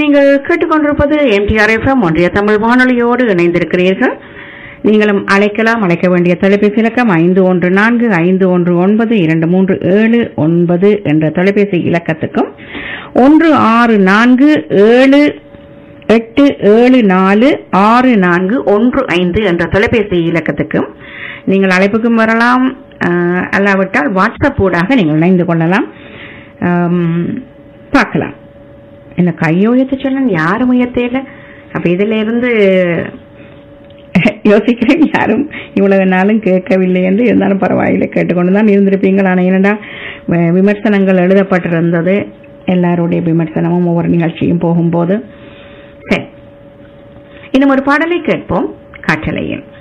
நீங்கள் கேட்டுக்கொண்டிருப்பது MTR FM ஒன்றிய தமிழ் வானொலியோடு இணைந்திருக்கிறீர்கள் நீங்களும் அழைக்கலாம் அழைக்க வேண்டிய தொலைபேசி இலக்கம் ஐந்து ஒன்று நான்கு ஐந்து ஒன்று ஒன்பது இரண்டு மூன்று ஏழு ஒன்பது என்ற தொலைபேசி இலக்கத்துக்கும் ஒன்று ஆறு நான்கு ஏழு எட்டு ஏழு நாலு ஆறு நான்கு ஒன்று ஐந்து என்ற தொலைபேசி இலக்கத்துக்கும் நீங்கள் அழைப்புக்கும் வரலாம் அஹ், அல்லாவிட்டால் வாட்ஸ்அப் ஊடாக நீங்கள் இணைந்து கொள்ளலாம் ஆம், பார்க்கலாம் என்ன கையை உயர்த்த சொன்ன யாரும் உயர்த்தையில அப்ப இதுல இருந்து யோசிக்கிறேன் யாரும் இவ்வளவு நாளும் கேட்கவில்லை என்று இருந்தாலும் பரவாயில்லை கேட்டுக்கொண்டு தான் இருந்திருப்பீங்கள் ஆனால் என்னடா வி- விமர்சனங்கள் எழுதப்பட்டிருந்தது எல்லாருடைய விமர்சனமும் ஒவ்வொரு நிகழ்ச்சியும் போகும்போது சரி இன்னும் ஒரு பாடலை கேட்போம் காற்றலையில்